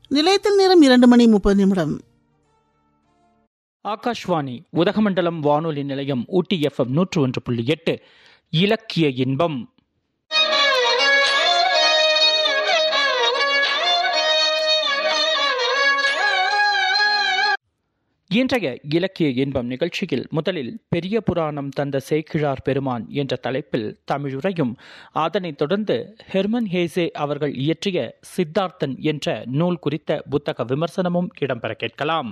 நிலையத்தில் நேரம் இரண்டு மணி முப்பது நிமிடம் ஆகாஷ்வாணி உதகமண்டலம் வானொலி நிலையம் ஊட்டி எஃப்எம் நூற்று ஒன்று புள்ளி எட்டு இலக்கிய இன்பம் இன்றைய இலக்கிய இன்பம் நிகழ்ச்சியில் முதலில் பெரிய புராணம் தந்த சேக்கிழார் பெருமான் என்ற தலைப்பில் தமிழுரையும் அதனைத் தொடர்ந்து ஹெர்மன் ஹேசே அவர்கள் இயற்றிய சித்தார்த்தன் என்ற நூல் குறித்த புத்தக விமர்சனமும் இடம்பெற கேட்கலாம்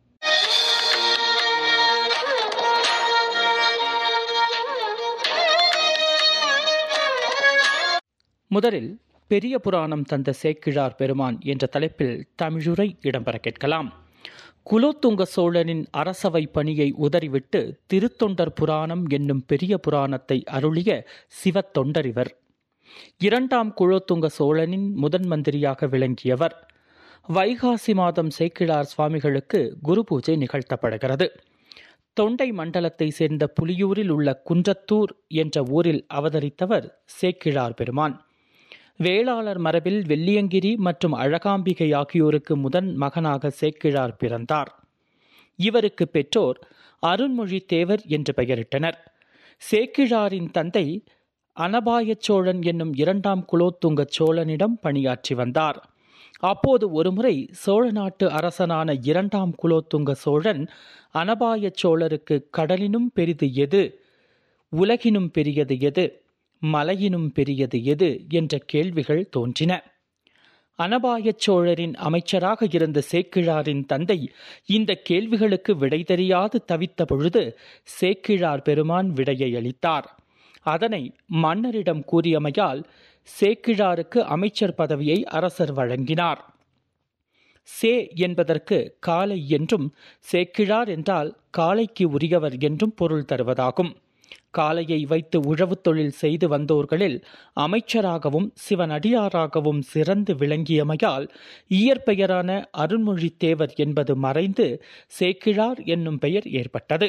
முதலில் பெரிய புராணம் தந்த சேக்கிழார் பெருமான் என்ற தலைப்பில் தமிழுரை இடம்பெற கேட்கலாம் குலோத்துங்க சோழனின் அரசவை பணியை உதறிவிட்டு திருத்தொண்டர் புராணம் என்னும் பெரிய புராணத்தை அருளிய சிவத்தொண்டர் இவர் இரண்டாம் குலோத்துங்க சோழனின் முதன் மந்திரியாக விளங்கியவர் வைகாசி மாதம் சேக்கிழார் சுவாமிகளுக்கு குரு பூஜை நிகழ்த்தப்படுகிறது தொண்டை மண்டலத்தை சேர்ந்த புலியூரில் உள்ள குன்றத்தூர் என்ற ஊரில் அவதரித்தவர் சேக்கிழார் பெருமான் வேளாளர் மரபில் வெள்ளியங்கிரி மற்றும் அழகாம்பிகை ஆகியோருக்கு முதன் மகனாக சேக்கிழார் பிறந்தார் இவருக்கு பெற்றோர் அருண்மொழி தேவர் என்று பெயரிட்டனர் சேக்கிழாரின் தந்தை அனபாயச் சோழன் என்னும் இரண்டாம் குலோத்துங்க சோழனிடம் பணியாற்றி வந்தார் அப்போது ஒருமுறை சோழ நாட்டு அரசனான இரண்டாம் குலோத்துங்க சோழன் அனபாய சோழருக்கு கடலினும் பெரிது எது உலகினும் பெரியது எது மலையினும் பெரியது எது என்ற கேள்விகள் தோன்றின அனபாயச் சோழரின் அமைச்சராக இருந்த சேக்கிழாரின் தந்தை இந்த கேள்விகளுக்கு விடை தெரியாது தவித்த பொழுது சேக்கிழார் பெருமான் விடையை அளித்தார் அதனை மன்னரிடம் கூறியமையால் சேக்கிழாருக்கு அமைச்சர் பதவியை அரசர் வழங்கினார் சே என்பதற்கு காலை என்றும் சேக்கிழார் என்றால் காலைக்கு உரியவர் என்றும் பொருள் தருவதாகும் காலையை வைத்து உழவு தொழில் செய்து வந்தோர்களில் அமைச்சராகவும் சிவனடியாராகவும் சிறந்து விளங்கியமையால் இயற்பெயரான அருண்மொழி தேவர் என்பது மறைந்து சேக்கிழார் என்னும் பெயர் ஏற்பட்டது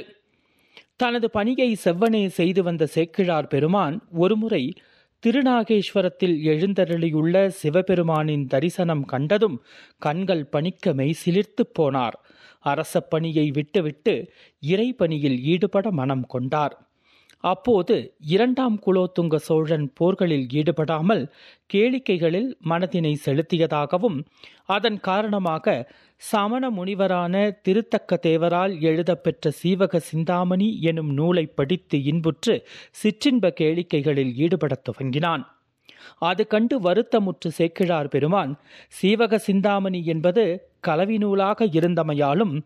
தனது பணியை செவ்வனே செய்து வந்த சேக்கிழார் பெருமான் ஒருமுறை திருநாகேஸ்வரத்தில் எழுந்தருளியுள்ள சிவபெருமானின் தரிசனம் கண்டதும் கண்கள் பணிக்க மெய்சிலிர்த்து போனார் அரச பணியை விட்டுவிட்டு இறை பணியில் ஈடுபட மனம் கொண்டார் அப்போது இரண்டாம் குலோத்துங்க சோழன் போர்களில் ஈடுபடாமல் கேளிக்கைகளில் மனதினை செலுத்தியதாகவும் அதன் காரணமாக சமண முனிவரான திருத்தக்க தேவரால் எழுதப்பெற்ற சீவக சிந்தாமணி எனும் நூலை படித்து இன்புற்று சிற்றின்ப கேளிக்கைகளில் ஈடுபடத் துவங்கினான் அது கண்டு வருத்தமுற்று சேக்கிழார் பெருமான் சீவக சிந்தாமணி என்பது கலவி நூலாக இருந்தமையாலும்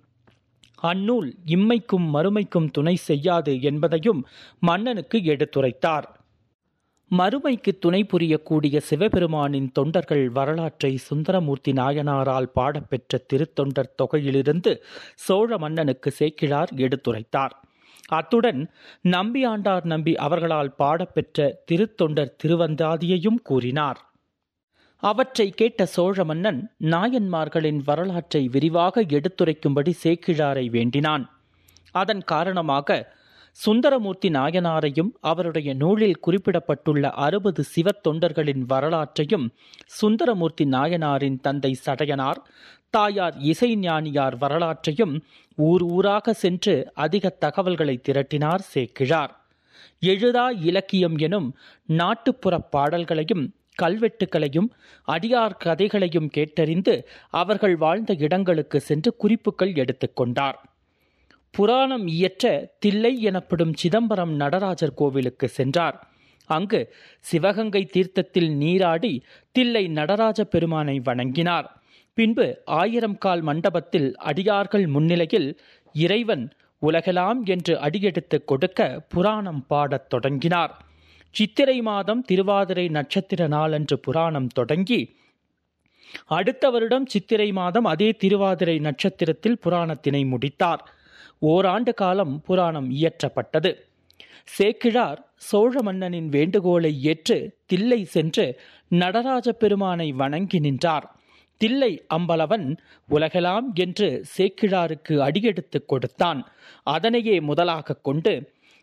அந்நூல் இம்மைக்கும் மறுமைக்கும் துணை செய்யாது என்பதையும் மன்னனுக்கு எடுத்துரைத்தார் மறுமைக்கு துணை புரியக்கூடிய சிவபெருமானின் தொண்டர்கள் வரலாற்றை சுந்தரமூர்த்தி நாயனாரால் பாடப்பெற்ற திருத்தொண்டர் தொகையிலிருந்து சோழ மன்னனுக்கு சேக்கிழார் எடுத்துரைத்தார் அத்துடன் நம்பி ஆண்டார் நம்பி அவர்களால் பாடப்பெற்ற திருத்தொண்டர் திருவந்தாதியையும் கூறினார் அவற்றை கேட்ட சோழ மன்னன் நாயன்மார்களின் வரலாற்றை விரிவாக எடுத்துரைக்கும்படி சேக்கிழாரை வேண்டினான் அதன் காரணமாக சுந்தரமூர்த்தி நாயனாரையும் அவருடைய நூலில் குறிப்பிடப்பட்டுள்ள அறுபது சிவத்தொண்டர்களின் வரலாற்றையும் சுந்தரமூர்த்தி நாயனாரின் தந்தை சடையனார் தாயார் இசைஞானியார் வரலாற்றையும் ஊர் ஊராக சென்று அதிக தகவல்களை திரட்டினார் சேக்கிழார் எழுதா இலக்கியம் எனும் நாட்டுப்புறப் பாடல்களையும் கல்வெட்டுக்களையும் அடியார் கதைகளையும் கேட்டறிந்து அவர்கள் வாழ்ந்த இடங்களுக்கு சென்று குறிப்புகள் எடுத்துக்கொண்டார் புராணம் இயற்ற தில்லை எனப்படும் சிதம்பரம் நடராஜர் கோவிலுக்கு சென்றார் அங்கு சிவகங்கை தீர்த்தத்தில் நீராடி தில்லை நடராஜ பெருமானை வணங்கினார் பின்பு ஆயிரம் கால் மண்டபத்தில் அடியார்கள் முன்னிலையில் இறைவன் உலகெலாம் என்று அடியெடுத்து கொடுக்க புராணம் பாடத் தொடங்கினார் சித்திரை மாதம் திருவாதிரை நட்சத்திர நாளன்று புராணம் தொடங்கி அடுத்த வருடம் சித்திரை மாதம் அதே திருவாதிரை நட்சத்திரத்தில் புராணத்தினை முடித்தார் ஓராண்டு காலம் புராணம் இயற்றப்பட்டது சேக்கிழார் சோழ மன்னனின் வேண்டுகோளை ஏற்று தில்லை சென்று நடராஜ பெருமானை வணங்கி நின்றார் தில்லை அம்பலவன் உலகெலாம் என்று சேக்கிழாருக்கு அடியெடுத்துக் கொடுத்தான் அதனையே முதலாக கொண்டு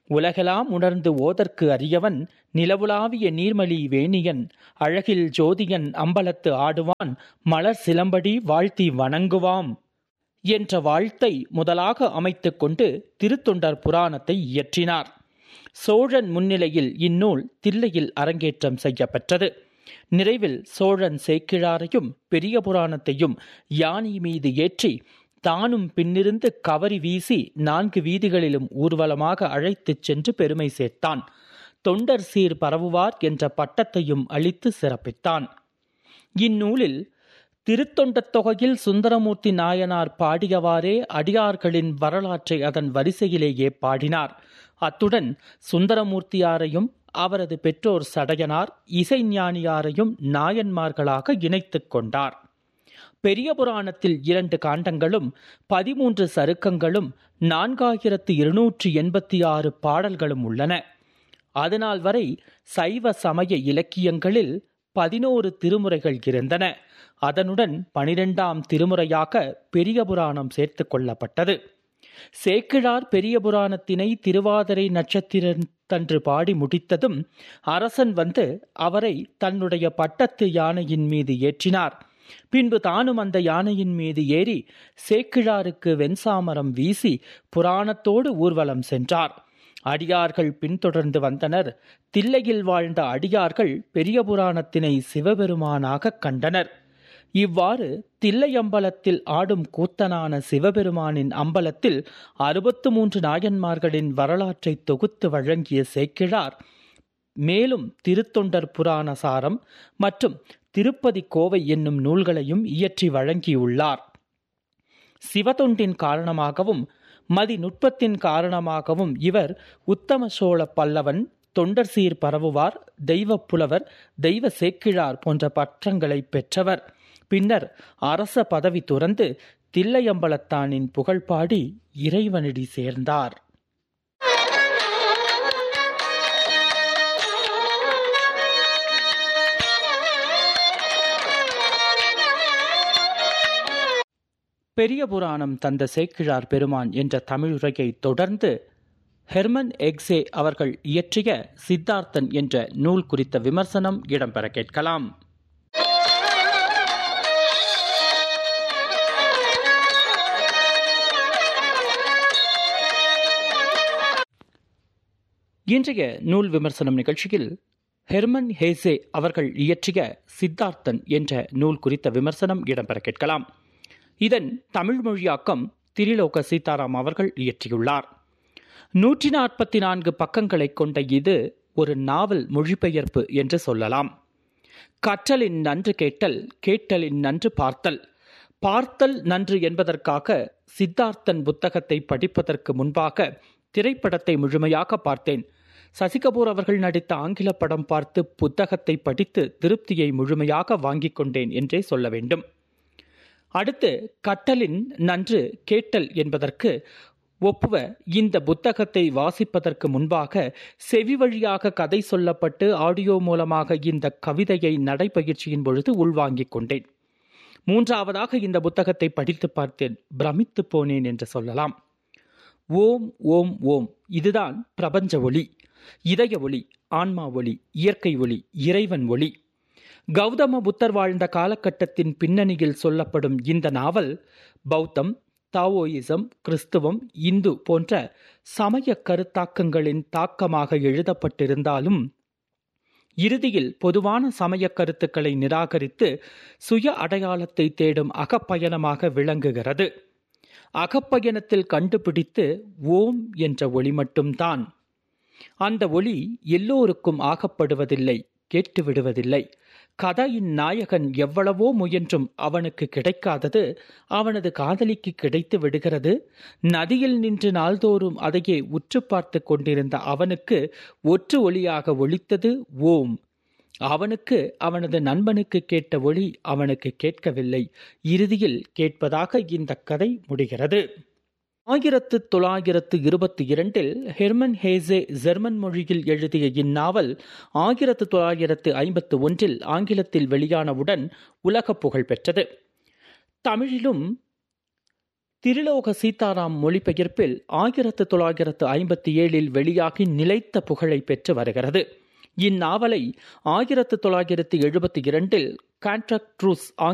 உலகெலாம் உணர்ந்து ஓதற்கு அறியவன் நிலவுலாவிய நீர்மலி வேணியன் அழகில் ஜோதியன் அம்பலத்து ஆடுவான் மலர் சிலம்படி வாழ்த்தி வணங்குவாம் என்ற வாழ்த்தை முதலாக அமைத்துக் கொண்டு திருத்தொண்டர் புராணத்தை இயற்றினார் சோழன் முன்னிலையில் இந்நூல் தில்லையில் அரங்கேற்றம் செய்யப்பெற்றது நிறைவில் சோழன் சேக்கிழாரையும் பெரிய புராணத்தையும் யானை மீது ஏற்றி தானும் பின்னிருந்து கவரி வீசி நான்கு வீதிகளிலும் ஊர்வலமாக அழைத்துச் சென்று பெருமை சேர்த்தான் தொண்டர் சீர் பரவுவார் என்ற பட்டத்தையும் அளித்து சிறப்பித்தான் இந்நூலில் திருத்தொண்டத் தொகையில் சுந்தரமூர்த்தி நாயனார் பாடியவாறே அடியார்களின் வரலாற்றை அதன் வரிசையிலேயே பாடினார் அத்துடன் சுந்தரமூர்த்தியாரையும் அவரது பெற்றோர் சடையனார் இசைஞானியாரையும் நாயன்மார்களாக இணைத்துக் கொண்டார் பெரிய புராணத்தில் இரண்டு காண்டங்களும் பதிமூன்று சருக்கங்களும் நான்காயிரத்து இருநூற்றி எண்பத்தி ஆறு பாடல்களும் உள்ளன அதனால் வரை சைவ சமய இலக்கியங்களில் பதினோரு திருமுறைகள் இருந்தன அதனுடன் பனிரெண்டாம் திருமுறையாக பெரிய புராணம் சேர்த்து கொள்ளப்பட்டது சேக்கிழார் பெரிய புராணத்தினை திருவாதிரை நட்சத்திரத்தன்று பாடி முடித்ததும் அரசன் வந்து அவரை தன்னுடைய பட்டத்து யானையின் மீது ஏற்றினார் பின்பு தானும் அந்த யானையின் மீது ஏறி சேக்கிழாருக்கு வெண்சாமரம் வீசி புராணத்தோடு ஊர்வலம் சென்றார் அடியார்கள் பின்தொடர்ந்து வந்தனர் தில்லையில் வாழ்ந்த அடியார்கள் பெரிய புராணத்தினை சிவபெருமானாக கண்டனர் இவ்வாறு தில்லை அம்பலத்தில் ஆடும் கூத்தனான சிவபெருமானின் அம்பலத்தில் அறுபத்து மூன்று நாயன்மார்களின் வரலாற்றை தொகுத்து வழங்கிய சேக்கிழார் மேலும் திருத்தொண்டர் புராண சாரம் மற்றும் திருப்பதி கோவை என்னும் நூல்களையும் இயற்றி வழங்கியுள்ளார் சிவதொண்டின் காரணமாகவும் மதிநுட்பத்தின் காரணமாகவும் இவர் உத்தம சோழ பல்லவன் தொண்டர் சீர் பரவுவார் தெய்வ புலவர் தெய்வ சேக்கிழார் போன்ற பற்றங்களை பெற்றவர் பின்னர் அரச பதவி துறந்து தில்லையம்பலத்தானின் புகழ் பாடி இறைவனடி சேர்ந்தார் பெரிய புராணம் தந்த சேக்கிழார் பெருமான் என்ற தமிழுரையை தொடர்ந்து ஹெர்மன் எக்ஸே அவர்கள் இயற்றிய சித்தார்த்தன் என்ற நூல் குறித்த விமர்சனம் இடம்பெற கேட்கலாம் இன்றைய நூல் விமர்சனம் நிகழ்ச்சியில் ஹெர்மன் ஹேசே அவர்கள் இயற்றிய சித்தார்த்தன் என்ற நூல் குறித்த விமர்சனம் இடம்பெற கேட்கலாம் இதன் தமிழ் மொழியாக்கம் திரிலோக சீதாராம் அவர்கள் இயற்றியுள்ளார் நூற்றி நாற்பத்தி நான்கு பக்கங்களை கொண்ட இது ஒரு நாவல் மொழிபெயர்ப்பு என்று சொல்லலாம் கற்றலின் நன்று கேட்டல் கேட்டலின் நன்று பார்த்தல் பார்த்தல் நன்று என்பதற்காக சித்தார்த்தன் புத்தகத்தை படிப்பதற்கு முன்பாக திரைப்படத்தை முழுமையாக பார்த்தேன் சசிகபூர் அவர்கள் நடித்த ஆங்கில படம் பார்த்து புத்தகத்தை படித்து திருப்தியை முழுமையாக வாங்கிக் கொண்டேன் என்றே சொல்ல வேண்டும் அடுத்து கட்டலின் நன்று கேட்டல் என்பதற்கு ஒப்புவ இந்த புத்தகத்தை வாசிப்பதற்கு முன்பாக செவி வழியாக கதை சொல்லப்பட்டு ஆடியோ மூலமாக இந்த கவிதையை நடைபயிற்சியின் பொழுது உள்வாங்கிக் கொண்டேன் மூன்றாவதாக இந்த புத்தகத்தை படித்து பார்த்தேன் பிரமித்து போனேன் என்று சொல்லலாம் ஓம் ஓம் ஓம் இதுதான் பிரபஞ்ச ஒளி இதய ஒளி ஆன்மா ஒளி இயற்கை ஒளி இறைவன் ஒளி கௌதம புத்தர் வாழ்ந்த காலகட்டத்தின் பின்னணியில் சொல்லப்படும் இந்த நாவல் பௌத்தம் தாவோயிசம் கிறிஸ்துவம் இந்து போன்ற சமய கருத்தாக்கங்களின் தாக்கமாக எழுதப்பட்டிருந்தாலும் இறுதியில் பொதுவான சமய கருத்துக்களை நிராகரித்து சுய அடையாளத்தை தேடும் அகப்பயணமாக விளங்குகிறது அகப்பயணத்தில் கண்டுபிடித்து ஓம் என்ற ஒளி மட்டும்தான் அந்த ஒளி எல்லோருக்கும் ஆகப்படுவதில்லை கேட்டு விடுவதில்லை கதையின் நாயகன் எவ்வளவோ முயன்றும் அவனுக்கு கிடைக்காதது அவனது காதலிக்கு கிடைத்து விடுகிறது நதியில் நின்று நாள்தோறும் அதையே உற்று பார்த்து கொண்டிருந்த அவனுக்கு ஒற்று ஒளியாக ஒழித்தது ஓம் அவனுக்கு அவனது நண்பனுக்கு கேட்ட ஒளி அவனுக்கு கேட்கவில்லை இறுதியில் கேட்பதாக இந்த கதை முடிகிறது ஆயிரத்து தொள்ளாயிரத்து இருபத்தி இரண்டில் ஹெர்மன் ஹேசே ஜெர்மன் மொழியில் எழுதிய இந்நாவல் ஆயிரத்து தொள்ளாயிரத்து ஐம்பத்து ஒன்றில் ஆங்கிலத்தில் வெளியானவுடன் உலக புகழ் பெற்றது தமிழிலும் திருலோக சீதாராம் மொழிபெயர்ப்பில் ஆயிரத்து தொள்ளாயிரத்து ஐம்பத்தி ஏழில் வெளியாகி நிலைத்த புகழை பெற்று வருகிறது இந்நாவலை ஆயிரத்து தொள்ளாயிரத்து எழுபத்தி இரண்டில் கான்ட்ராக்ட் ட்ரூஸ்